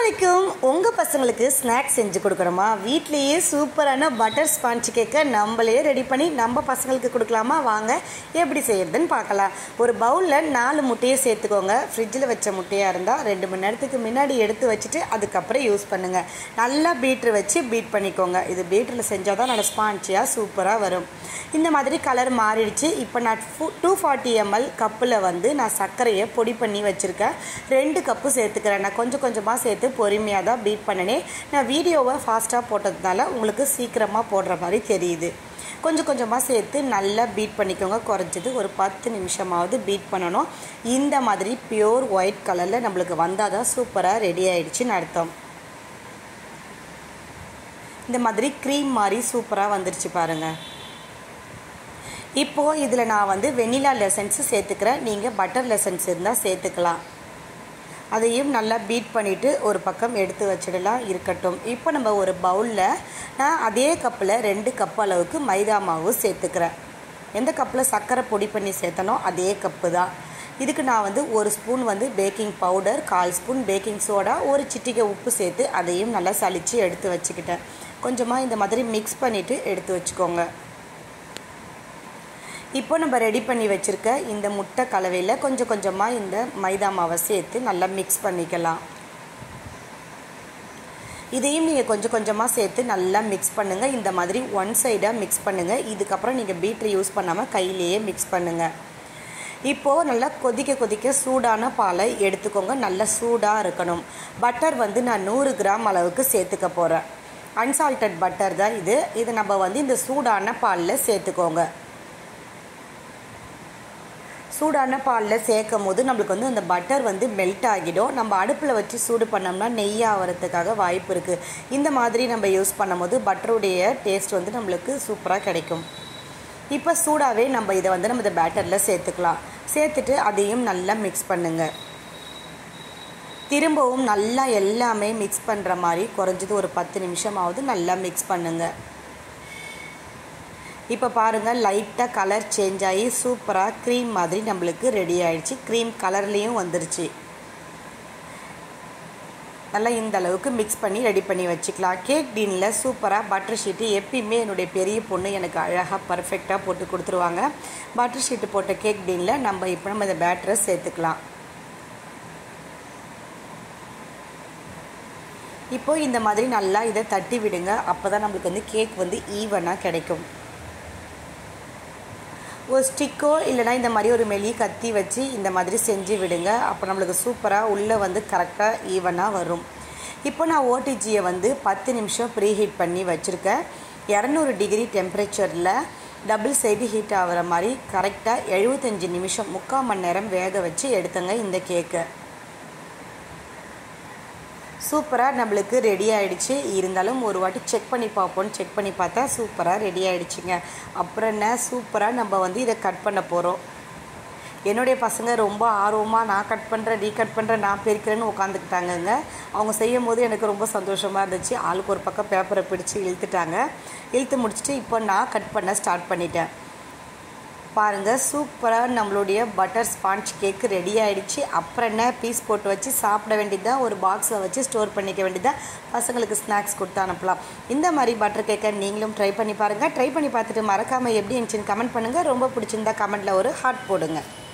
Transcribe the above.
வரைக்கும் உங்கள் பசங்களுக்கு ஸ்நாக்ஸ் செஞ்சு கொடுக்கணுமா வீட்லேயே சூப்பரான பட்டர் ஸ்பாஞ்ச் கேக்கை நம்மளே ரெடி பண்ணி நம்ம பசங்களுக்கு கொடுக்கலாமா வாங்க எப்படி செய்யறதுன்னு பார்க்கலாம் ஒரு பவுலில் நாலு முட்டையை சேர்த்துக்கோங்க ஃப்ரிட்ஜில் வச்ச முட்டையாக இருந்தால் ரெண்டு மணி நேரத்துக்கு முன்னாடி எடுத்து வச்சுட்டு அதுக்கப்புறம் யூஸ் பண்ணுங்கள் நல்லா பீட்ரு வச்சு பீட் பண்ணிக்கோங்க இது பீட்டரில் செஞ்சால் தான் நல்ல ஸ்பான்ச்சியாக சூப்பராக வரும் இந்த மாதிரி கலர் மாறிடுச்சு இப்போ நான் டூ ஃபார்ட்டி எம்எல் கப்பில் வந்து நான் சர்க்கரையை பொடி பண்ணி வச்சுருக்கேன் ரெண்டு கப்பு சேர்த்துக்கிறேன் நான் கொஞ்சம் கொஞ்சமாக சேர்த்து பொறுமையாக தான் பீட் பண்ணினேன் நான் வீடியோவை ஃபாஸ்ட்டாக போட்டதுனால உங்களுக்கு சீக்கிரமாக போடுற மாதிரி தெரியுது கொஞ்சம் கொஞ்சமாக சேர்த்து நல்லா பீட் பண்ணிக்கோங்க குறைஞ்சது ஒரு பத்து நிமிஷமாவது பீட் பண்ணணும் இந்த மாதிரி பியோர் ஒயிட் கலரில் நம்மளுக்கு வந்தால் தான் சூப்பராக ரெடி ஆயிடுச்சுன்னு அர்த்தம் இந்த மாதிரி க்ரீம் மாதிரி சூப்பராக வந்துருச்சு பாருங்கள் இப்போது இதில் நான் வந்து வெண்ணிலா லெசன்ஸு சேர்த்துக்கிறேன் நீங்கள் பட்டர் லெசன்ஸ் இருந்தால் சேர்த்துக்கலாம் அதையும் நல்லா பீட் பண்ணிவிட்டு ஒரு பக்கம் எடுத்து வச்சிடலாம் இருக்கட்டும் இப்போ நம்ம ஒரு பவுலில் நான் அதே கப்பில் ரெண்டு கப் அளவுக்கு மைதா மாவு சேர்த்துக்கிறேன் எந்த கப்பில் சர்க்கரை பொடி பண்ணி சேர்த்தனோ அதே கப்பு தான் இதுக்கு நான் வந்து ஒரு ஸ்பூன் வந்து பேக்கிங் பவுடர் கால் ஸ்பூன் பேக்கிங் சோடா ஒரு சிட்டிகை உப்பு சேர்த்து அதையும் நல்லா சளிச்சு எடுத்து வச்சுக்கிட்டேன் கொஞ்சமாக இந்த மாதிரி மிக்ஸ் பண்ணிவிட்டு எடுத்து வச்சுக்கோங்க இப்போ நம்ம ரெடி பண்ணி வச்சுருக்க இந்த முட்டை கலவையில் கொஞ்சம் கொஞ்சமாக இந்த மைதா மாவை சேர்த்து நல்லா மிக்ஸ் பண்ணிக்கலாம் இதையும் நீங்கள் கொஞ்சம் கொஞ்சமாக சேர்த்து நல்லா மிக்ஸ் பண்ணுங்கள் இந்த மாதிரி ஒன் சைடாக மிக்ஸ் பண்ணுங்கள் இதுக்கப்புறம் நீங்கள் பீட்ரு யூஸ் பண்ணாமல் கையிலேயே மிக்ஸ் பண்ணுங்கள் இப்போது நல்லா கொதிக்க கொதிக்க சூடான பாலை எடுத்துக்கோங்க நல்லா சூடாக இருக்கணும் பட்டர் வந்து நான் நூறு கிராம் அளவுக்கு சேர்த்துக்க போகிறேன் அன்சால்டட் பட்டர் தான் இது இது நம்ம வந்து இந்த சூடான பாலில் சேர்த்துக்கோங்க சூடான பாலில் சேர்க்கும் போது நம்மளுக்கு வந்து அந்த பட்டர் வந்து மெல்ட் ஆகிடும் நம்ம அடுப்பில் வச்சு சூடு பண்ணோம்னா நெய் ஆகிறதுக்காக வாய்ப்பு இருக்குது இந்த மாதிரி நம்ம யூஸ் பண்ணும்போது பட்டருடைய டேஸ்ட் வந்து நம்மளுக்கு சூப்பராக கிடைக்கும் இப்போ சூடாகவே நம்ம இதை வந்து நம்ம இந்த பேட்டரில் சேர்த்துக்கலாம் சேர்த்துட்டு அதையும் நல்லா மிக்ஸ் பண்ணுங்கள் திரும்பவும் நல்லா எல்லாமே மிக்ஸ் பண்ணுற மாதிரி குறைஞ்சது ஒரு பத்து நிமிஷமாவது நல்லா மிக்ஸ் பண்ணுங்கள் இப்போ பாருங்கள் லைட்டாக கலர் சேஞ்ச் ஆகி சூப்பராக க்ரீம் மாதிரி நம்மளுக்கு ரெடி ஆயிடுச்சு க்ரீம் கலர்லேயும் வந்துருச்சு நல்லா இந்த அளவுக்கு மிக்ஸ் பண்ணி ரெடி பண்ணி வச்சுக்கலாம் கேக் டீனில் சூப்பராக பட்டர் ஷீட்டு எப்பயுமே என்னுடைய பெரிய பொண்ணு எனக்கு அழகாக பர்ஃபெக்டாக போட்டு கொடுத்துருவாங்க பட்டர் ஷீட்டு போட்ட கேக் டீனில் நம்ம இப்போ நம்ம இந்த பேட்டரை சேர்த்துக்கலாம் இப்போது இந்த மாதிரி நல்லா இதை தட்டி விடுங்க அப்போ தான் நம்மளுக்கு வந்து கேக் வந்து ஈவனாக கிடைக்கும் ஒரு ஸ்டிக்கோ இல்லைனா இந்த மாதிரி ஒரு மெலி கத்தி வச்சு இந்த மாதிரி செஞ்சு விடுங்க அப்போ நம்மளுக்கு சூப்பராக உள்ளே வந்து கரெக்டாக ஈவனாக வரும் இப்போ நான் ஓடிஜியை வந்து பத்து நிமிஷம் ப்ரீ ஹீட் பண்ணி வச்சுருக்கேன் இரநூறு டிகிரி டெம்பரேச்சரில் டபுள் சைடு ஹீட் ஆகிற மாதிரி கரெக்டாக எழுபத்தஞ்சி நிமிஷம் முக்கால் மணி நேரம் வேக வச்சு எடுத்தங்க இந்த கேக்கை சூப்பராக நம்மளுக்கு ரெடி ஆகிடுச்சு இருந்தாலும் ஒரு வாட்டி செக் பண்ணி பார்ப்போன்னு செக் பண்ணி பார்த்தா சூப்பராக ரெடி ஆகிடுச்சிங்க அப்புறம் என்ன சூப்பராக நம்ம வந்து இதை கட் பண்ண போகிறோம் என்னுடைய பசங்க ரொம்ப ஆர்வமாக நான் கட் பண்ணுறேன் நீ கட் பண்ணுறேன் நான் பிரிக்கிறேன்னு உட்காந்துக்கிட்டாங்கங்க அவங்க செய்யும் போது எனக்கு ரொம்ப சந்தோஷமாக இருந்துச்சு ஆளுக்கு ஒரு பக்கம் பேப்பரை பிடிச்சி இழுத்துட்டாங்க இழுத்து முடிச்சுட்டு இப்போ நான் கட் பண்ண ஸ்டார்ட் பண்ணிட்டேன் பாருங்கள் சூப்பராக நம்மளுடைய பட்டர் ஸ்பாஞ்ச் கேக்கு ரெடி ஆகிடுச்சு அப்புறம் என்ன பீஸ் போட்டு வச்சு சாப்பிட வேண்டியதான் ஒரு பாக்ஸில் வச்சு ஸ்டோர் பண்ணிக்க வேண்டியதான் பசங்களுக்கு ஸ்நாக்ஸ் கொடுத்து அனுப்பலாம் இந்த மாதிரி பட்டர் கேக்கை நீங்களும் ட்ரை பண்ணி பாருங்கள் ட்ரை பண்ணி பார்த்துட்டு மறக்காமல் எப்படி இருந்துச்சுன்னு கமெண்ட் பண்ணுங்கள் ரொம்ப பிடிச்சிருந்தா கமெண்ட்டில் ஒரு ஹார்ட் போடுங்க